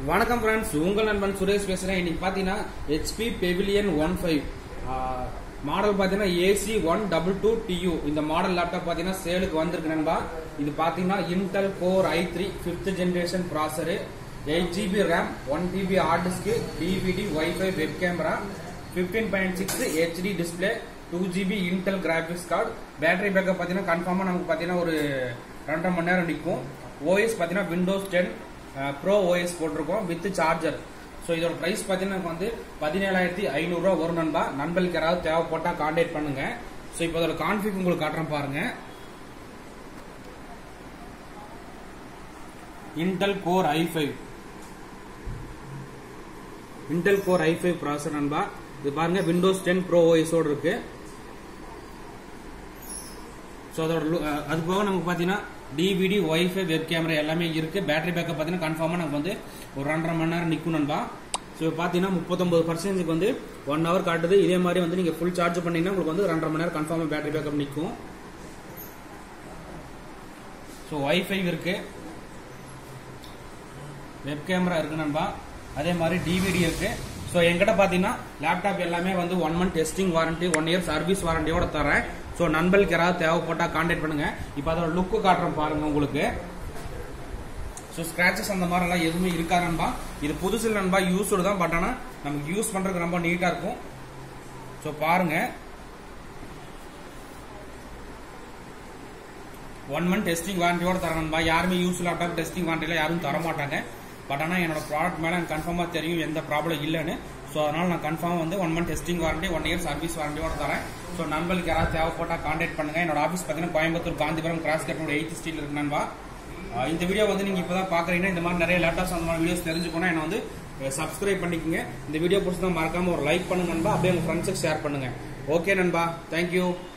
வணக்கம் ஃப்ரெண்ட்ஸ் உங்கள் நண்பன் சுரேஷ் பேசுறேன் இன்னைக்கு பாத்தீங்கன்னா HP Pavilion one five model பாத்தீங்கன்னா AC one double two TU இந்த மாடல் லேப்டாப் பாத்தீங்கன்னா சேலுக்கு வந்திருக்கு நண்பா இது பாத்தீங்கன்னா Intel Core i three fifth generation processor eight GB RAM one TB hard disk DVD WiFi web camera fifteen point six HD display two GB Intel graphics card battery backup பாத்தீங்கன்னா கன்ஃபார்மா நமக்கு பாத்தீங்கன்னா ஒரு ரெண்டரை மணி நேரம் நிற்கும் ஓஎஸ் பாத்தீங்கன்னா விண்டோஸ் டென் ப்ரோ ஓஎஸ் போட்டிருக்கோம் வித் சார்ஜர் ஸோ இதோட ப்ரைஸ் பார்த்தீங்கன்னா நமக்கு வந்து பதினேழாயிரத்தி ஐநூறுரூவா ஒரு நண்பா நண்பர்களுக்கு யாராவது தேவைப்பட்டா கான்டாக்ட் பண்ணுங்க ஸோ இப்போ அதோட கான்ஃபிக் உங்களுக்கு காட்டுறேன் பாருங்க Intel Core i five Intel Core i five processor நண்பா இது பாருங்க விண்டோஸ் டென் ப்ரோ ஓஎஸோடு இருக்கு ஸோ அதோட lu- அஹ் அது போக நமக்கு பார்த்தீங்கன்னா டிவிடி ஒய்ஃபை வெப் கேமரா எல்லாமே இருக்கு பேட்டரி பேக்கப் பார்த்தீங்கன்னா கன்ஃபார்மாக நமக்கு வந்து ஒரு ரெண்டரை மணி நேரம் நிற்கும் நண்பா ஸோ பார்த்தீங்கன்னா முப்பத்தொம்பது பர்சன்டேஜ்க்கு வந்து ஒன் ஹவர் காட்டுது இதே மாதிரி வந்து நீங்கள் ஃபுல் சார்ஜ் பண்ணீங்கன்னா உங்களுக்கு வந்து ரெண்டரை மணி நேரம் கன்ஃபார்மாக பேட்டரி பேக்கப் நிற்கும் ஸோ ஒய்ஃபை இருக்கு வெப் கேமரா இருக்கு நண்பா அதே மாதிரி டிவிடி இருக்கு ஸோ என்கிட்ட பார்த்தீங்கன்னா லேப்டாப் எல்லாமே வந்து one month testing warranty one year service வாரண்டியோட தரேன் ஸோ நண்பர்களுக்கு யாராவது தேவைப்பட்டா கான்டாக்ட் பண்ணுங்க இப்போ அதோட லுக்கு காட்டுறேன் பாருங்க உங்களுக்கு ஸோ ஸ்கிராச்சஸ் அந்த மாதிரிலாம் எதுவுமே இருக்கா நண்பா இது புதுசு நண்பா யூஸ்டு தான் பட் ஆனால் நமக்கு யூஸ் பண்றதுக்கு ரொம்ப நீட்டா இருக்கும் ஸோ பாருங்க ஒன் மந்த் டெஸ்டிங் வாரண்டியோட தரேன் நண்பா யாருமே யூஸ் லேப்டாப் டெஸ்டிங் வாரண்டியில் யாரும் தர மாட்டாங்க பட் ஆனால் என்னோட ப்ராடக்ட் மேலே எனக்கு கன்ஃபார்மாக தெரியும் எந்த ப்ராப்ளம் இல்லைன்னு ஸோ அதனால நான் கன்ஃபார்ம் வந்து one month testing warranty one year service வாரண்டியோட தரேன் ஸோ நண்பர்களுக்கு யாராவது தேவைப்பட்டா கான்டாக்ட் பண்ணுங்க என்னோட ஆஃபீஸ் பார்த்தீங்கன்னா கோயம்புத்தூர் காந்திபுரம் கிராஸ் கட்டோட எயித் ஸ்ட்ரீட் இருக்கு நண்பா அஹ் இந்த வீடியோ வந்து நீங்க இப்பதான் பாக்குறீங்கன்னா இந்த மாதிரி நிறைய லேப்டாப்ஸ் அந்த மாதிரி வீடியோஸ் தெரிஞ்சுக்கணும் என்ன வந்து சப்ஸ்கிரைப் பண்ணிக்கங்க இந்த வீடியோ பிடிச்சதா மறக்காம ஒரு லைக் பண்ணுங்க நண்பா அப்படியே உங்க ஃப்ரெண்ட்ஸுக்கு ஷேர் பண்ணுங்க ஓகே நண்பா தேங்க்யூ